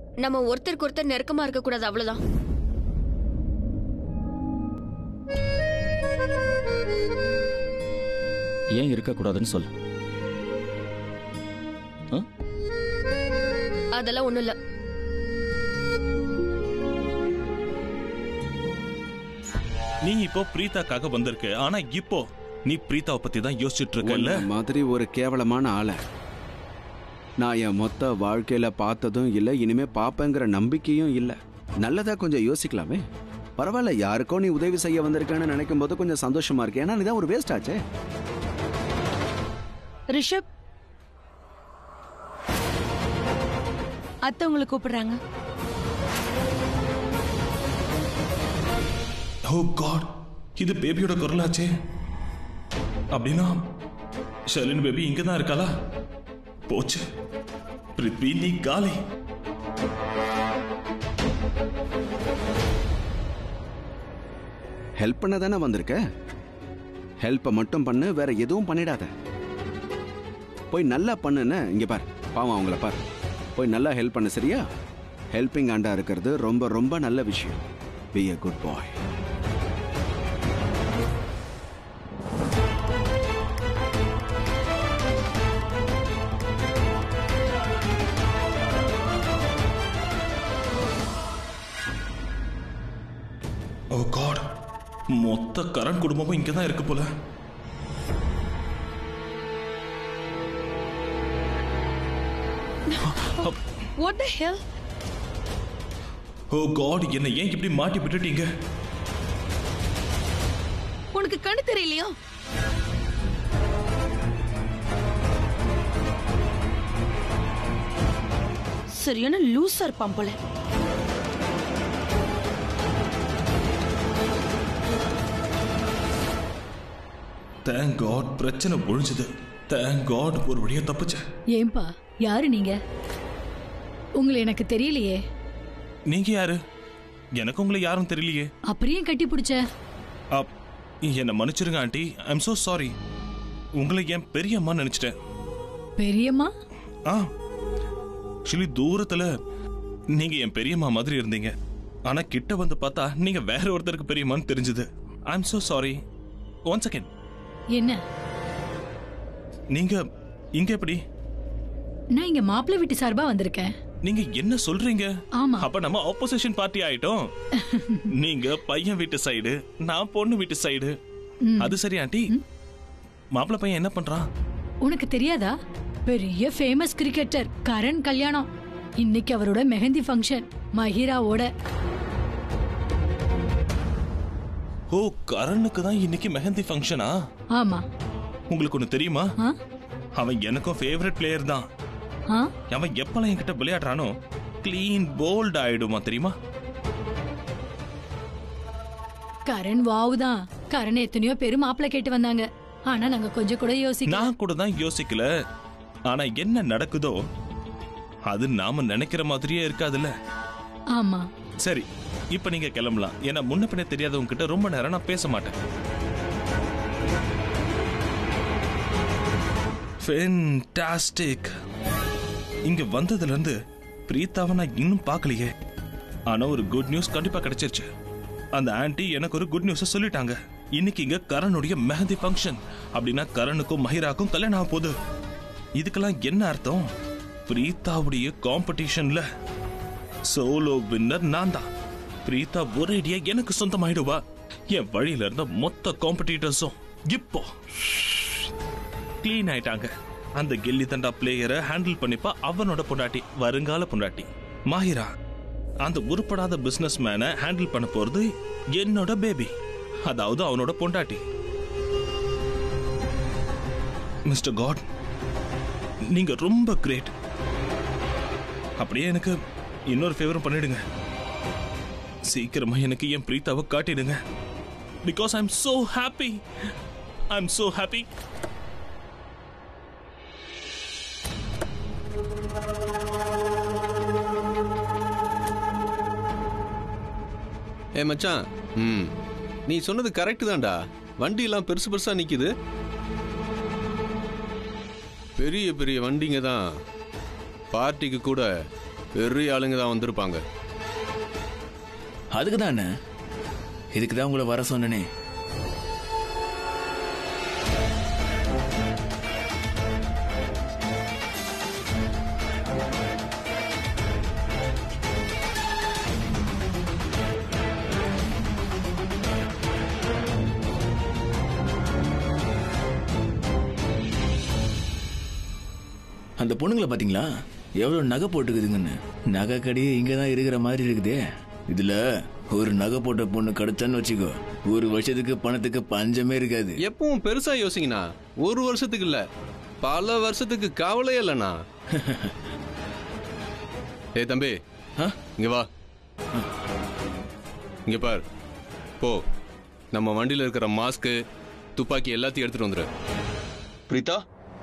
நம்ம ஒருத்தருக்கு ஒருத்தர் நெருக்கமா இருக்க கூடாது அவ்வளவுதான் ஏன் இருக்கக்கூடாதுன்னு சொல்லு ஆ? அதெல்லாம் ஒண்ணும் இல்ல நீ இப்போ பிரீதாக்காக வந்திருக்க ஆனா இப்போ நீ பிரீதாவை பத்தி தான் யோசிச்சுட்டு இருக்கல்ல உன்னை மாதிரி ஒரு கேவலமான ஆளை நான் என் மொத்த வாழ்க்கையில பார்த்ததும் இல்லை இனிமே பார்ப்பேங்கிற நம்பிக்கையும் இல்லை நல்லதா கொஞ்சம் யோசிக்கலாமே பரவாயில்ல யாருக்கோ நீ உதவி செய்ய வந்திருக்கேன்னு நினைக்கும் போது கொஞ்சம் சந்தோஷமா இருக்கு ஏன்னா நீதான் ஒரு வேஸ்ட் ஆச்சே ரிஷப் அத்தை உங்களை கூப்பிடுறாங்க ஓ காட் இது பேபியோட குரலாச்சே அப்படின்னா ஷர்லின் பேபி இங்க தான் இருக்காளா போச்சு பிருத்வி நீ காலி ஹெல்ப் பண்ண தானே வந்திருக்க ஹெல்ப்பை மட்டும் பண்ணு வேற எதுவும் பண்ணிடாத போய் நல்லா பண்ணுன்னு இங்க பார் பாவம் அவங்கள பார் போய் நல்லா ஹெல்ப் பண்ணு சரியா ஹெல்பிங் ஆண்டா இருக்கிறது ரொம்ப ரொம்ப நல்ல விஷயம் be a good boy oh god மொத்த கரண் குடும்பமும் இங்க தான் இருக்கு போல what the Hell O God என்னை ஏன் இப்படி மாட்டி விட்டுட்டீங்க உனக்கு கண்ணு தெரியலையா சரியான லூசா இருப்பான் போல தேங்க் காட் பிரச்சனை ஒழிஞ்சது தேங்க் காட் ஒரு வழியா தப்பிச்சேன் ஏன்பா யாரு நீங்க உங்களை எனக்கு தெரியலையே நீங்க யாரு எனக்கு உங்களை யாரும் தெரியலையே அப்படியே கட்டி பிடிச்ச அப், என்னை மன்னிச்சிருங்க ஆண்டி ஐம் so சாரி உங்களை என் பெரியம்மா நினைச்சிட்டேன் பெரியம்மா ஆ ஆக்சுவலி தூரத்துல நீங்க என் பெரியம்மா மாதிரி இருந்தீங்க ஆனா கிட்ட வந்து பார்த்தா நீங்க வேற ஒருத்தருக்கு பெரியம்மான்னு தெரிஞ்சது I'm so sorry one second என்ன நீங்க இங்க எப்படி நான் இங்க மாப்பிள்ளை வீட்டு சார்பா வந்திருக்கேன் நீங்க என்ன சொல்றீங்க ஆமா அப்ப நம்ம ஆப்போசிஷன் பார்ட்டி ஆயிட்டோம் நீங்க பையன் வீட்டு சைடு நான் பொண்ணு வீட்டு சைடு அது சரி ஆண்டி மாப்பிள்ளை பையன் என்ன பண்றான் உனக்கு தெரியாதா பெரிய ஃபேமஸ் கிரிக்கெட்டர் கரண் கல்யாணம் இன்னைக்கு அவரோட மெஹந்தி ஃபங்க்ஷன் மஹிராவோட ஓ கரணுக்கு தான் இன்னைக்கு மெஹந்தி ஃபங்க்ஷனா ஆமா உங்களுக்கு ஒண்ணு தெரியுமா ஆ அவன் எனக்கும் ஃபேவரட் பிளேயர் தான் ஆ அவன் எப்பெல்லாம் என்கிட்ட விளையாடுறானோ க்ளீன் போல்ட் ஆயிடுமா தெரியுமா கரண் வாவு தான் கரண் எத்தனையோ பேரு மாப்பிள்ளை கேட்டு வந்தாங்க ஆனா நாங்க கொஞ்சம் கூட யோசிக்க நான் கூட தான் யோசிக்கல ஆனா என்ன நடக்குதோ அது நாம நினைக்கிற மாதிரியே இருக்காதுல்ல ஆமா சரி இப்ப நீங்க கிளம்பலாம் ஏன்னா முன்ன பின்ன தெரியாதவங்க கிட்ட ரொம்ப நேரம் நான் பேச மாட்டேன் ஃபென்டாஸ்டிக் இங்க வந்ததுல இருந்து பிரீத்தாவை நான் இன்னும் பார்க்கலையே ஆனா ஒரு குட் நியூஸ் கண்டிப்பா கிடைச்சிருச்சு அந்த ஆன்ட்டி எனக்கு ஒரு குட் நியூஸ் சொல்லிட்டாங்க இன்னைக்கு இங்க கரணுடைய மெஹந்தி ஃபங்க்ஷன் அப்படின்னா கரணுக்கும் மஹிராக்கும் கல்யாணம் ஆக போகுது இதுக்கெல்லாம் என்ன அர்த்தம் பிரீத்தாவுடைய காம்படிஷன்ல சோலோ வின்னர் நான் தான் பிரீதா ஒரேடியா எனக்கு சொந்தமாயிடுவா என் வழியில இருந்த மொத்த காம்படிட்டர்ஸும் இப்போ க்ளீன் ஆயிட்டாங்க அந்த கில்லி தண்டா பிளேயரை ஹேண்டில் பண்ணிப்பா அவனோட பொண்டாட்டி வருங்கால பொண்டாட்டி மாஹிரா அந்த உருப்படாத பிசினஸ் மேனை ஹேண்டில் பண்ண போறது என்னோட பேபி அதாவது அவனோட பொண்டாட்டி மிஸ்டர் காட் நீங்க ரொம்ப கிரேட் அப்படியே எனக்கு இன்னொரு ஃபேவரும் பண்ணிடுங்க சீக்கிரமா எனக்கு என் பிரீத்தாவை காட்டிடுங்க because I am so happy I am so happy ஏ மச்சான் ம் நீ சொன்னது கரெக்ட் தான்டா வண்டி எல்லாம் பெருசு பெருசா நிக்குது பெரிய பெரிய வண்டிங்க தான் பார்ட்டிக்கு கூட பெரிய ஆளுங்க தான் வந்திருப்பாங்க அதுக்கு தானே இதுக்கு தான் உங்களை வர சொன்னனே அந்த பொண்ணுங்களை பாத்தீங்களா எவ்வளவு நகை போட்டுக்குதுங்கன்னு நகை கடையே இங்க தான் இருக்கிற மாதிரி இருக்குதே இதுல ஒரு நகை போட்ட பொண்ணு கிடைச்சான்னு வச்சுக்கோ ஒரு வருஷத்துக்கு பணத்துக்கு பஞ்சமே இருக்காது எப்பவும் பெருசா யோசிங்கண்ணா ஒரு வருஷத்துக்கு இல்ல பல வருஷத்துக்கு கவலையே இல்லைண்ணா ஏய் தம்பி ஆ? இங்க வா இங்க பார் போ நம்ம வண்டியில இருக்கிற மாஸ்க்கு துப்பாக்கி எல்லாத்தையும் எடுத்துட்டு வந்துரு பிரீதா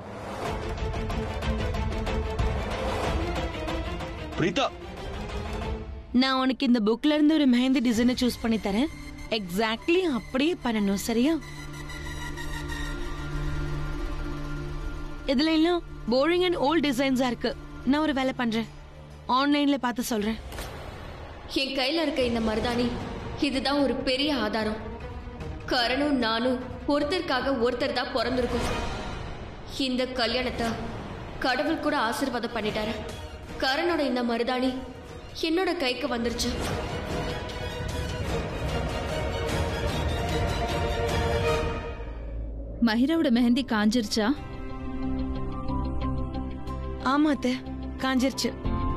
பிரீதா நான் உனக்கு இந்த புக்ல இருந்து ஒரு மெஹந்தி டிசைனை சூஸ் பண்ணி தரேன் எக்ஸாக்ட்லி அப்படியே பண்ணணும் சரியா இதுல எல்லாம் போரிங் அண்ட் ஓல்ட் டிசைன்ஸா இருக்கு நான் ஒரு வேலை பண்றேன் ஆன்லைன்ல பார்த்து சொல்றேன் என் கையில இருக்க இந்த மருதாணி இதுதான் ஒரு பெரிய ஆதாரம் கரணும் நானும் ஒருத்தருக்காக ஒருத்தர் தான் பிறந்திருக்கோம் இந்த கல்யாணத்தை கடவுள் கூட ஆசீர்வாதம் பண்ணிட்டாரு கரனோட இந்த மருதாணி என்னோட கைக்கு வந்துருச்சு மஹிராவோட மெஹந்தி காஞ்சிருச்சா ஆமா அத்தை காஞ்சிருச்சு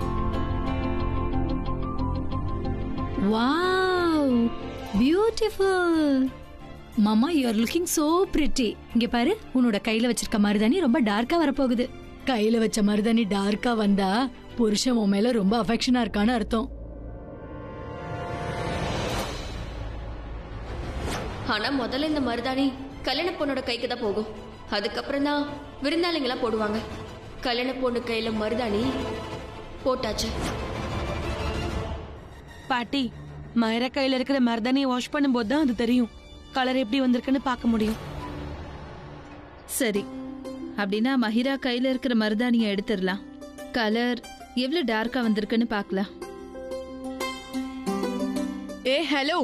வாவ் பியூட்டிஃபுல் மாமா you are looking so pretty இங்க பாரு உன்னோட கையில வச்சிருக்க மருதாணி ரொம்ப டார்க்கா வரப்போகுது கையில வச்ச மருதாணி டார்க்கா வந்தா புருஷன் உன் மேல ரொம்ப அஃபெக்ஷனா இருக்கான்னு அர்த்தம் ஆனா முதல்ல இந்த மருதாணி கல்யாண பொண்ணோட கைக்கு தான் போகும் அதுக்கப்புறம் தான் விருந்தாளிங்களாம் போடுவாங்க கல்யாண பொண்ணு கையில மருதாணி போட்டாச்சு பாட்டி மயிர கையில இருக்கிற மருதாணியை வாஷ் பண்ணும்போது தான் அது தெரியும் கலர் எப்படி வந்திருக்குன்னு பார்க்க முடியும் சரி அப்படின்னா மஹிரா கையில இருக்கிற மருதாணியை எடுத்துடலாம் கலர் எவ்வளவு டார்க்கா வந்திருக்குன்னு பார்க்கலாம் ஏ ஹலோ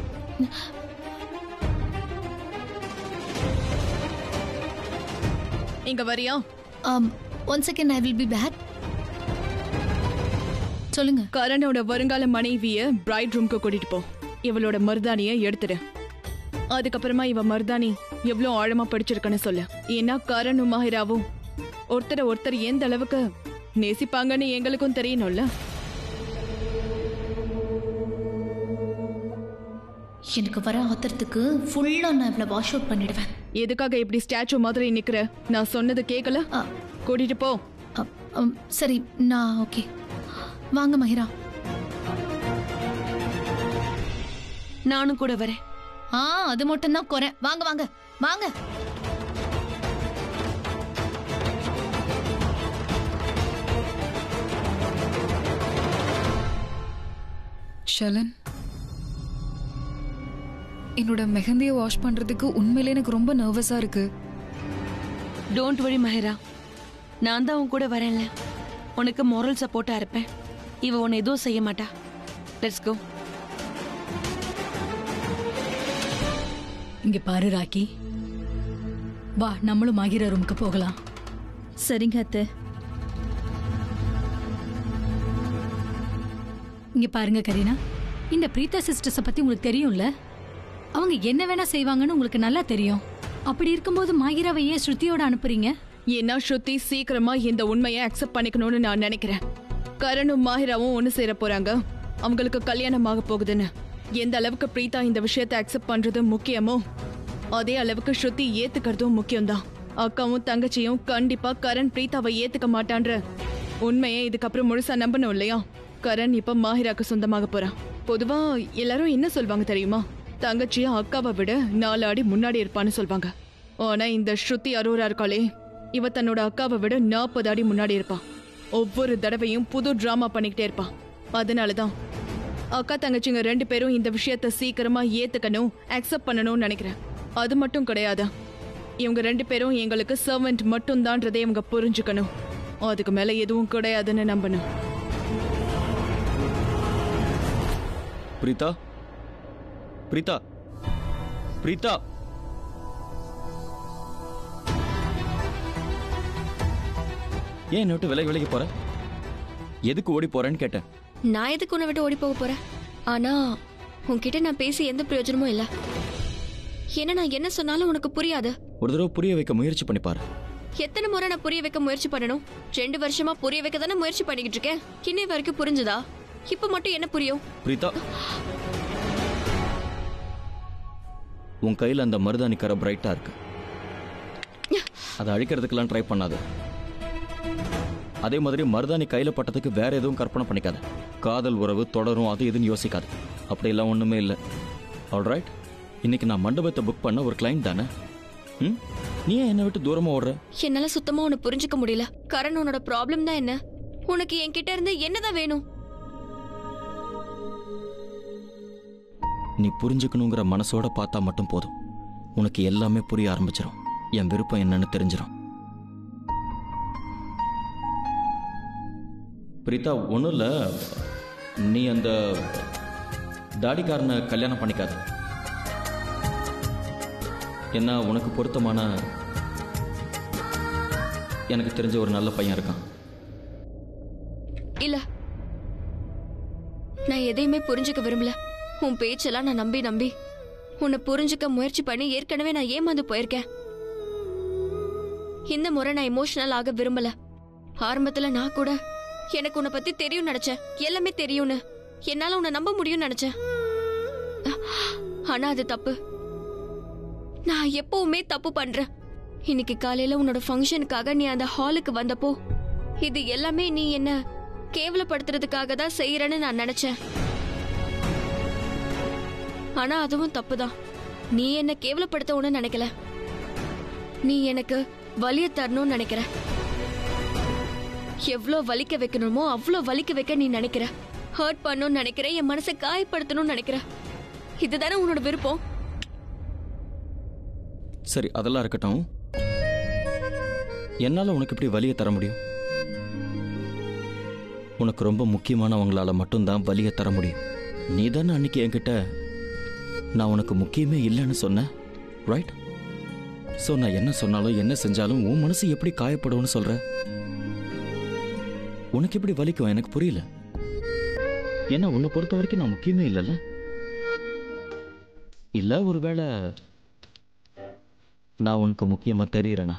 இங்க வரியா one second I will be back சொல்லுங்க கரணோட வருங்கால மனைவிய பிரைட் ரூம்க்கு கூட்டிட்டு போ இவளோட மருதாணிய எடுத்துடு அதுக்கப்புறமா இவ மருதாணி எவ்வளவு ஆழமா படிச்சிருக்கன்னு சொல்லு ஏன்னா கரணும் மாஹிராவும் ஒருத்தரை ஒருத்தர் எந்த அளவுக்கு நேசிப்பாங்கன்னு எங்களுக்கும் தெரியணும்ல எனக்கு வர ஆத்திரத்துக்கு ஃபுல்லா நான் இவ்வளவு வாஷ் அவுட் பண்ணிடுவேன் எதுக்காக இப்படி ஸ்டாச்சு மாதிரி நிக்கிற நான் சொன்னது கேட்கல ஆ. கூட்டிட்டு போ அ, அம், சரி நான் ஓகே வாங்க மஹிரா நானும் கூட வரேன் ஆ அது மட்டும் தான் குறை வாங்க வாங்க வாங்க ஷலன் என்னோட மெஹந்தியை வாஷ் பண்றதுக்கு உண்மையிலே எனக்கு ரொம்ப நர்வஸா இருக்கு டோன்ட் வரி மஹிரா நான் தான் உன் கூட வரேன்ல உனக்கு moral சப்போர்ட்டா இருப்பேன் இவ உன்னை எதுவும் செய்ய மாட்டா லெட்ஸ் கோ இங்க பாரு ராக்கி வா நம்மளும் மாகிர ரூமுக்கு போகலாம் சரிங்க அத்தை இங்க பாருங்க கரீனா இந்த பிரீதா சிஸ்டர்ஸ பத்தி உங்களுக்கு தெரியும்ல அவங்க என்ன வேணா செய்வாங்கன்னு உங்களுக்கு நல்லா தெரியும் அப்படி இருக்கும்போது மாகிராவை ஏன் ஸ்ருதியோட அனுப்புறீங்க ஏன்னா ஸ்ருதி சீக்கிரமா இந்த உண்மையை அக்செப்ட் பண்ணிக்கணும்னு நான் நினைக்கிறேன் கரணும் மாஹிராவும் ஒன்று சேர போறாங்க அவங்களுக்கு கல்யாணம் ஆக போகுதுன்னு எந்த அளவுக்கு பிரீதா இந்த விஷயத்தை அக்செப்ட் பண்றது முக்கியமோ அதே அளவுக்கு ஸ்ருதி ஏத்துக்கிறதும் முக்கியம்தான் அக்காவும் தங்கச்சியும் கண்டிப்பா கரண் பிரீதாவை ஏத்துக்க மாட்டான்ற உண்மையை இதுக்கப்புறம் முழுசா நம்பணும் இல்லையா கரண் இப்ப மாஹிராக்கு சொந்தமாக போறான் பொதுவா எல்லாரும் என்ன சொல்வாங்க தெரியுமா தங்கச்சி அக்காவை விட நாலு அடி முன்னாடி இருப்பான்னு சொல்வாங்க ஆனா இந்த ஸ்ருதி அரோரா இருக்காளே இவ தன்னோட அக்காவை விட நாற்பது அடி முன்னாடி இருப்பான் ஒவ்வொரு தடவையும் புது டிராமா பண்ணிக்கிட்டே இருப்பான் அதனாலதான் அக்கா தங்கச்சிங்க ரெண்டு பேரும் இந்த விஷயத்த சீக்கிரமா ஏத்துக்கணும் அக்செப்ட் பண்ணணும்னு நினைக்கிறேன் அது மட்டும் கிடையாது இவங்க ரெண்டு பேரும் எங்களுக்கு சர்வெண்ட் மட்டும்தான்றதை இவங்க புரிஞ்சுக்கணும் அதுக்கு மேல எதுவும் கிடையாதுன்னு நம்பணும் பிரீதா பிரீதா பிரீதா ஏன் என்னை விட்டு விலகி விலகி போற எதுக்கு ஓடி போறேன்னு கேட்டேன் நான் எதுக்கு உன்னை விட்டு ஓடி போக போறேன் ஆனா உன்கிட்ட நான் பேசி எந்த பிரயோஜனமும் இல்ல ஏன்னா நான் என்ன சொன்னாலும் உனக்கு புரியாது ஒரு தடவை புரிய வைக்க முயற்சி பண்ணி பாரு எத்தனை முறை நான் புரிய வைக்க முயற்சி பண்ணணும் ரெண்டு வருஷமா புரிய வைக்க தானே முயற்சி பண்ணிக்கிட்டு இருக்கேன் இன்னை வரைக்கும் புரிஞ்சுதா இப்ப மட்டும் என்ன புரியும் பிரீதா உன் கையில் அந்த மருதாணி கரை பிரைட்டா இருக்கு அதை அழிக்கிறதுக்கெல்லாம் ட்ரை பண்ணாத அதே மாதிரி மருதாணி கையில பட்டதுக்கு வேற எதுவும் கற்பனை பண்ணிக்காத காதல் உறவு தொடரும் அது இதுன்னு யோசிக்காது அப்படியெல்லாம் ஒண்ணுமே இல்லை ஆல்ரைட் இன்னைக்கு நான் மண்டபத்தை புக் பண்ண ஒரு கிளைண்ட் தானே ம் நீ ஏன் என்னை விட்டு தூரமா ஓடுற என்னால சுத்தமா உன்னை புரிஞ்சுக்க முடியல கரண் உன்னோட ப்ராப்ளம் தான் என்ன உனக்கு என்கிட்ட இருந்து என்னதான் வேணும் நீ புரிஞ்சுக்கணுங்கிற மனசோட பார்த்தா மட்டும் போதும் உனக்கு எல்லாமே புரிய ஆரம்பிச்சிடும் என் விருப்பம் என்னன்னு தெரிஞ்சிடும் பிரீதா ஒன்றும் இல்லை நீ அந்த தாடிக்காரனை கல்யாணம் பண்ணிக்காத என்ன உனக்கு பொருத்தமான எனக்கு தெரிஞ்ச ஒரு நல்ல பையன் இருக்கான் இல்ல நான் எதையுமே புரிஞ்சுக்க விரும்பல உன் பேச்செல்லாம் நான் நம்பி நம்பி உன்னை புரிஞ்சுக்க முயற்சி பண்ணி ஏற்கனவே நான் ஏமாந்து போயிருக்கேன் இந்த முறை நான் எமோஷனல் ஆக விரும்பல ஆரம்பத்துல நான் கூட எனக்கு உன்னை பத்தி தெரியும் நினைச்சேன் எல்லாமே தெரியும்னு என்னால உன்னை நம்ப முடியும்னு நினைச்சேன் ஆனா அது தப்பு நான் எப்பவுமே தப்பு பண்றேன் இன்னைக்கு காலையில உன்னோட ஃபங்க்ஷனுக்காக நீ அந்த ஹாலுக்கு வந்தப்போ இது எல்லாமே நீ என்ன கேவலப்படுத்துறதுக்காக தான் செய்யறேன்னு நான் நினைச்சேன் ஆனா அதுவும் தப்புதான் நீ என்ன கேவலப்படுத்தணும்னு நினைக்கல நீ எனக்கு வலிய தரணும்னு நினைக்கிற எவ்வளோ வலிக்க வைக்கணுமோ அவ்வளோ வலிக்க வைக்க நீ நினைக்கிற ஹர்ட் பண்ணணும்னு நினைக்கிற என் மனசை காயப்படுத்தணும்னு நினைக்கிற இதுதானே உன்னோட விருப்பம் சரி அதெல்லாம் இருக்கட்டும் என்னால் உனக்கு எப்படி வலியை தர முடியும் உனக்கு ரொம்ப முக்கியமானவங்களால மட்டும்தான் வலியை தர முடியும் நீ தானே அன்னைக்கு என்கிட்ட நான் உனக்கு முக்கியமே இல்லைன்னு சொன்னேன் ரைட் ஸோ நான் என்ன சொன்னாலும் என்ன செஞ்சாலும் உன் மனசு எப்படி காயப்படும்னு சொல்ற உனக்கு எப்படி வலிக்கும் எனக்கு புரியல ஏன்னா உன்னை பொறுத்த வரைக்கும் நான் முக்கியமே இல்லைல்ல இல்லை ஒருவேளை நான் உனக்கு முக்கியமாக தெரியுறேனா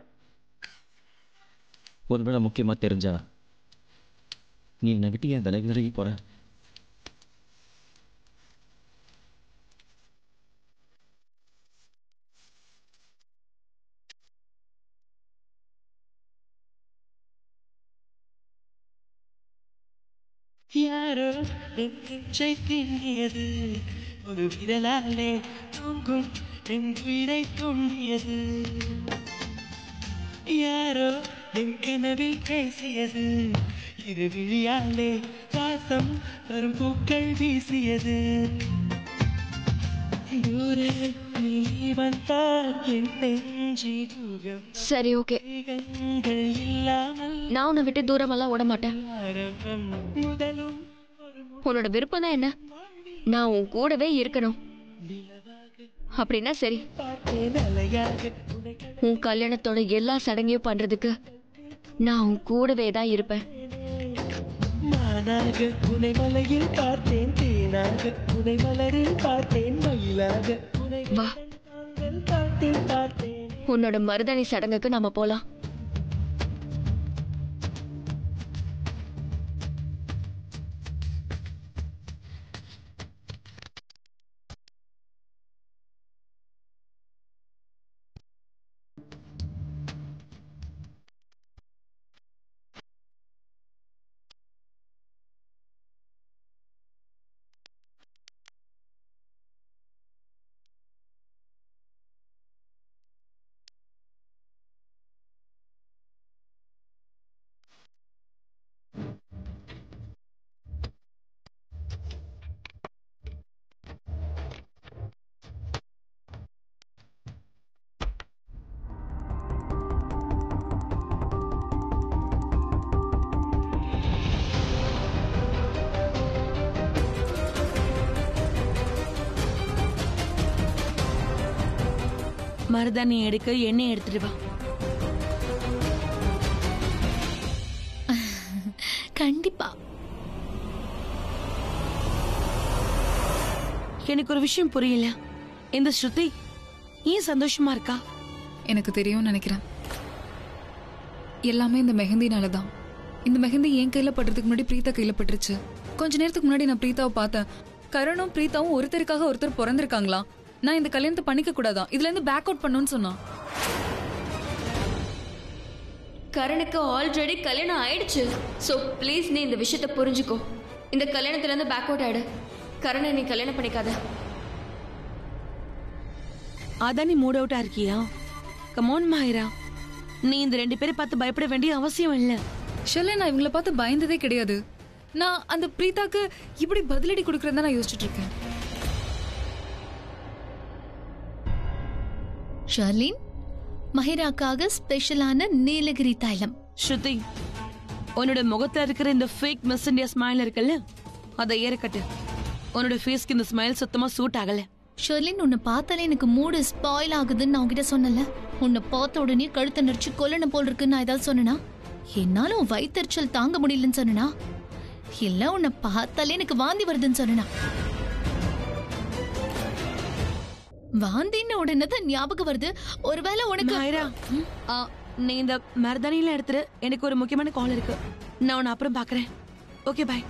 ஒருவேளை முக்கியமாக தெரிஞ்சா நீ என்னை விட்டு ஏன் விலகி விலகி போற யாரோ நெஞ்சை திண்ணியது ஒரு விரலாலே தூங்கும் என் உயிரை தூண்டியது யாரோ என் கனவில் பேசியது இரு விழியாலே வாசம் வரும் பூக்கள் வீசியது தூரே நீ வந்தால் என் நெஞ்சி தூகம் சரி ஓகே கைகள் இல்லாமல் நான் உன்னை விட்டு தூரமெல்லாம் ஓட மாட்டேன் ஆரம்பம் முதலும் உன்னோட விருப்பம் தான் என்ன நான் உன் கூடவே இருக்கணும் அப்படின்னா சரி பார்த்தேன் அலையாக உன் கல்யாணத்தோட எல்லா சடங்கையும் பண்றதுக்கு நான் உன் கூடவே தான் இருப்பேன் மானாக உனை மலையில் பார்த்தேன் தேனாக உனை மலரில் பார்த்தேன் மயிலாக உனை வா பார்த்தேன் பார்த்தேன் உன்னோட மருதாணி சடங்குக்கு நாம போலாம் மருதாணி எடுக்க எண்ணெய் எடுத்துட்டு வா கண்டிப்பா எனக்கு ஒரு விஷயம் புரியல இந்த ஸ்ருதி ஏன் சந்தோஷமா இருக்கா எனக்கு தெரியும்னு நினைக்கிறேன் எல்லாமே இந்த மெஹந்தினால தான் இந்த மெஹந்தி என் கையில படுறதுக்கு முன்னாடி பிரீதா கையில பட்டுருச்சு கொஞ்ச நேரத்துக்கு முன்னாடி நான் பிரீதாவை பார்த்தேன் கரணும் பிரீதாவும் ஒருத்தருக்காக ஒருத்தர் பிறந்திருக்காங்களாம் நான் இந்த கல்யாணத்தை பண்ணிக்க கூடாதான் இதுல இருந்து பேக் அவுட் பண்ணுன்னு சொன்னான் கரணுக்கு ஆல்ரெடி கல்யாணம் ஆயிடுச்சு ஸோ ப்ளீஸ் நீ இந்த விஷயத்தை புரிஞ்சுக்கோ இந்த கல்யாணத்துல இருந்து பேக் அவுட் ஆயிடு கரணை நீ கல்யாணம் பண்ணிக்காத அதான் நீ மூட் அவுட்டா இருக்கியா கமோன் மாயிரா நீ இந்த ரெண்டு பேரை பார்த்து பயப்பட வேண்டிய அவசியம் இல்ல ஷெல்ல நான் இவங்கள பார்த்து பயந்ததே கிடையாது நான் அந்த பிரீதாக்கு இப்படி பதிலடி கொடுக்கறதா நான் யோசிச்சுட்டு இருக்கேன் ஷர்லின் மஹிராக்காக ஸ்பெஷலான நீலகிரி தைலம் ஸ்ருதி உன்னோட முகத்துல இருக்கிற இந்த ஃபேக் மிஸ் இந்தியா ஸ்மைல் இருக்குல்ல அதை ஏறக்கட்டு உன்னோட ஃபேஸ்க்கு இந்த ஸ்மைல் சுத்தமா சூட் ஆகல ஷர்லின் உன்னை பார்த்தாலே எனக்கு மூடு ஸ்பாயில் ஆகுதுன்னு நான் உன்கிட்ட சொன்னல உன்னை பார்த்த உடனே கழுத்தை நடிச்சு கொல்லணும் போல் இருக்குன்னு நான் ஏதாவது சொன்னனா என்னால உன் வயிற்றுச்சல் தாங்க முடியலன்னு சொன்னனா இல்ல உன்னை பார்த்தாலே எனக்கு வாந்தி வருதுன்னு சொன்னனா வாந்தின்னு உடனே தான் ஞாபகம் வருது ஒருவேளை உனக்கு மாயிரா ஆ, நீ இந்த மருதாணியில எடுத்துரு எனக்கு ஒரு முக்கியமான கால் இருக்கு நான் உன்னை அப்புறம் பாக்குறேன் ஓகே பாய்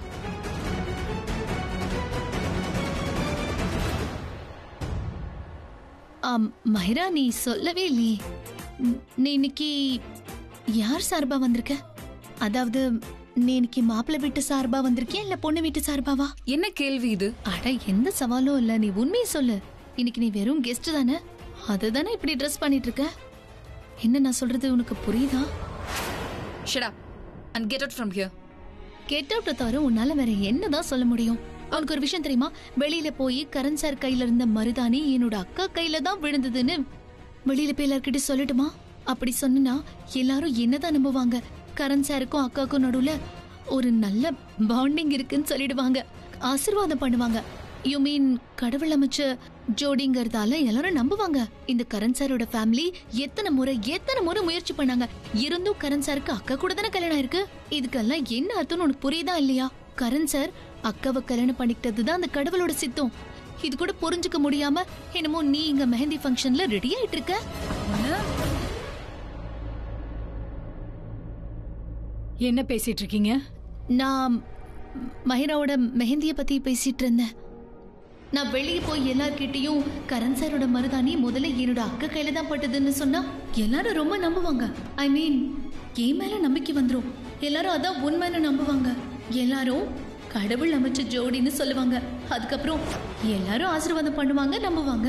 ஆம், மஹிரா நீ சொல்லவே இல்லையே ம், நீ இன்னைக்கு யார் சார்பா வந்திருக்க அதாவது நீ இன்னைக்கு மாப்பிள்ளை வீட்டு சார்பா வந்திருக்கியா இல்ல பொண்ணு வீட்டு சார்பாவா என்ன கேள்வி இது அட எந்த சவாலும் இல்ல நீ உண்மையை சொல்லு இன்னைக்கு நீ வெறும் கெஸ்ட் தானே அதுதானே இப்படி ட்ரெஸ் பண்ணிட்டு இருக்க என்ன நான் சொல்றது உனக்கு புரியுதா shut up and get out from here get அவுட்டை தவிர உன்னால வேற என்னதான் சொல்ல முடியும் உனக்கு ஒரு விஷயம் தெரியுமா வெளியில போய் கரண் சார் கையில இருந்த மருதாணி என்னோட அக்கா கையில தான் விழுந்ததுன்னு வெளியில போய் எல்லார்கிட்ட சொல்லட்டுமா அப்படி சொன்னா எல்லாரும் என்னதான் நம்புவாங்க கரண் சாருக்கும் அக்காவுக்கும் நடுவுல ஒரு நல்ல பாண்டிங் இருக்குன்னு சொல்லிடுவாங்க ஆசீர்வாதம் பண்ணுவாங்க யூ மீன் கடவுள் அமைச்ச ஜோடிங்கிறதால எல்லாரும் நம்புவாங்க இந்த கரண் சாரோட ஃபேமிலி எத்தனை முறை எத்தனை முறை முயற்சி பண்ணாங்க இருந்தும் கரண் சாருக்கு அக்கா கூட தானே கல்யாணம் இருக்கு இதுக்கெல்லாம் என்ன அர்த்தம்னு உனக்கு புரியுதா இல்லையா கரண் சார் அக்காவை கல்யாணம் பண்ணிக்கிட்டது தான் அந்த கடவுளோட சித்தம் இது கூட புரிஞ்சுக்க முடியாம என்னமோ நீ இங்க மெஹந்தி ஃபங்க்ஷன்ல ரெடி ஆயிட்டு இருக்க என்ன பேசிட்டு இருக்கீங்க நான் மஹிராவோட மெஹந்திய பத்தி பேசிட்டு இருந்தேன் நான் வெளியே போய் எல்லார்கிட்டயும் கரண் சாரோட மருதாணி முதல்ல என்னோட அக்கா கையில தான் பட்டதுன்னு சொன்னா எல்லாரும் ரொம்ப நம்புவாங்க ஐ மீன் என் மேல நம்பிக்கை வந்துரும் எல்லாரும் அதான் உண்மைன்னு நம்புவாங்க எல்லாரும் கடவுள் அமைச்ச ஜோடின்னு சொல்லுவாங்க அதுக்கப்புறம் எல்லாரும் ஆசீர்வாதம் பண்ணுவாங்க நம்புவாங்க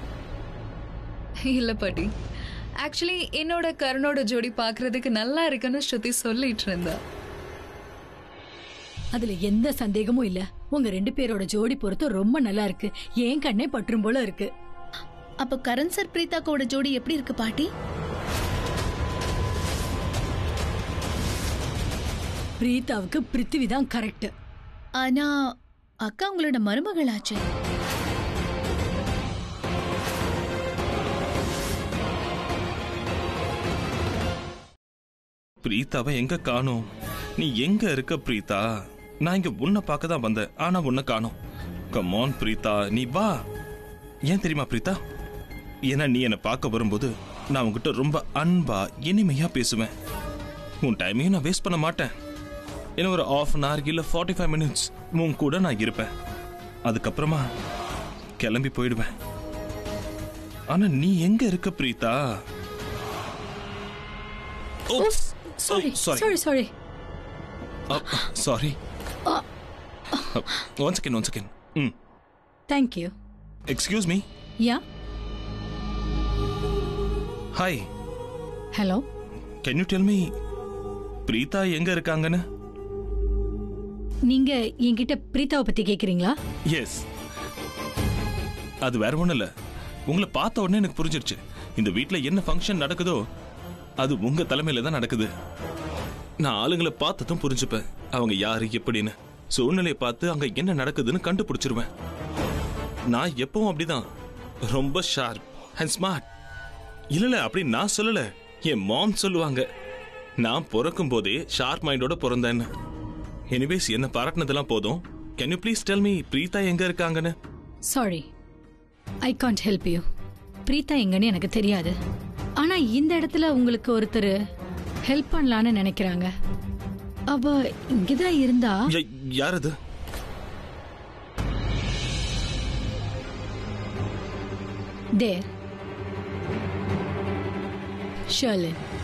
இல்ல பாட்டி ஆக்சுவலி என்னோட கருணோட ஜோடி பார்க்கிறதுக்கு நல்லா இருக்குன்னு ஸ்ருதி சொல்லிட்டு இருந்தா அதுல எந்த சந்தேகமும் இல்ல உங்க ரெண்டு பேரோட ஜோடி பொறுத்து ரொம்ப நல்லா இருக்கு ஏன் கண்ணே பற்றும் போல இருக்கு அப்ப கரண் சார் பிரீதாக்கோட ஜோடி எப்படி இருக்கு பாட்டி பிரீதாவுக்கு பிருத்திவி தான் கரெக்ட் ஆனா அக்கா உங்களோட மருமகளாச்சே பிரீத்தாவை எங்க காணோம் நீ எங்க இருக்க பிரீதா நான் இங்க உன்னை பார்க்க தான் வந்தேன் ஆனா உன்னை காணோம் கமான் பிரீதா நீ வா ஏன் தெரியுமா பிரீதா ஏன்னா நீ என்னை பார்க்க வரும்போது நான் உன்கிட்ட ரொம்ப அன்பா இனிமையா பேசுவேன் உன் டைமையும் நான் வேஸ்ட் பண்ண மாட்டேன் இன்னும் ஒரு ஆஃப் அன் ஹவர் இல்லை ஃபார்ட்டி ஃபைவ் மினிட்ஸ் உன் கூட நான் இருப்பேன் அதுக்கப்புறமா கிளம்பி போயிடுவேன் ஆனா நீ எங்க இருக்க Preetha sorry sorry. Sorry sorry sorry one second one second ம் thank you excuse me yeah hi hello can you tell me Preetha எங்க இருக்காங்கன்னு நீங்க என்கிட்ட பிரீதாவை பத்தி கேக்குறீங்களா எஸ் அது வேற ஒண்ணும் இல்ல உங்களை பார்த்த உடனே எனக்கு புரிஞ்சிருச்சு இந்த வீட்ல என்ன ஃபங்க்ஷன் நடக்குதோ அது உங்க தலைமையில தான் நடக்குது நான் ஆளுங்களை பார்த்ததும் புரிஞ்சுப்பேன் அவங்க யாரு எப்படின்னு சூழ்நிலையை பார்த்து அங்க என்ன நடக்குதுன்னு கண்டுபிடிச்சிருவேன் நான் எப்பவும் அப்படிதான் ரொம்ப ஷார்ப் அண்ட் ஸ்மார்ட் இல்ல இல்ல அப்படி நான் சொல்லல என் மாம் சொல்லுவாங்க நான் பிறக்கும் போதே ஷார்ப் மைண்டோட பிறந்தேன்னு எனிவேஸ் என்ன பாராட்டினதெல்லாம் போதும் can you please tell me Preetha எங்க இருக்காங்கன்னு sorry I can't help you Preetha எங்கன்னு எனக்கு தெரியாது ஆனா இந்த இடத்துல உங்களுக்கு ஒருத்தர் ஹெல்ப் பண்ணலான்னு நினைக்கிறாங்க அவ இங்கதான் இருந்தா யா- யார் அது தேர் ஷர்லின்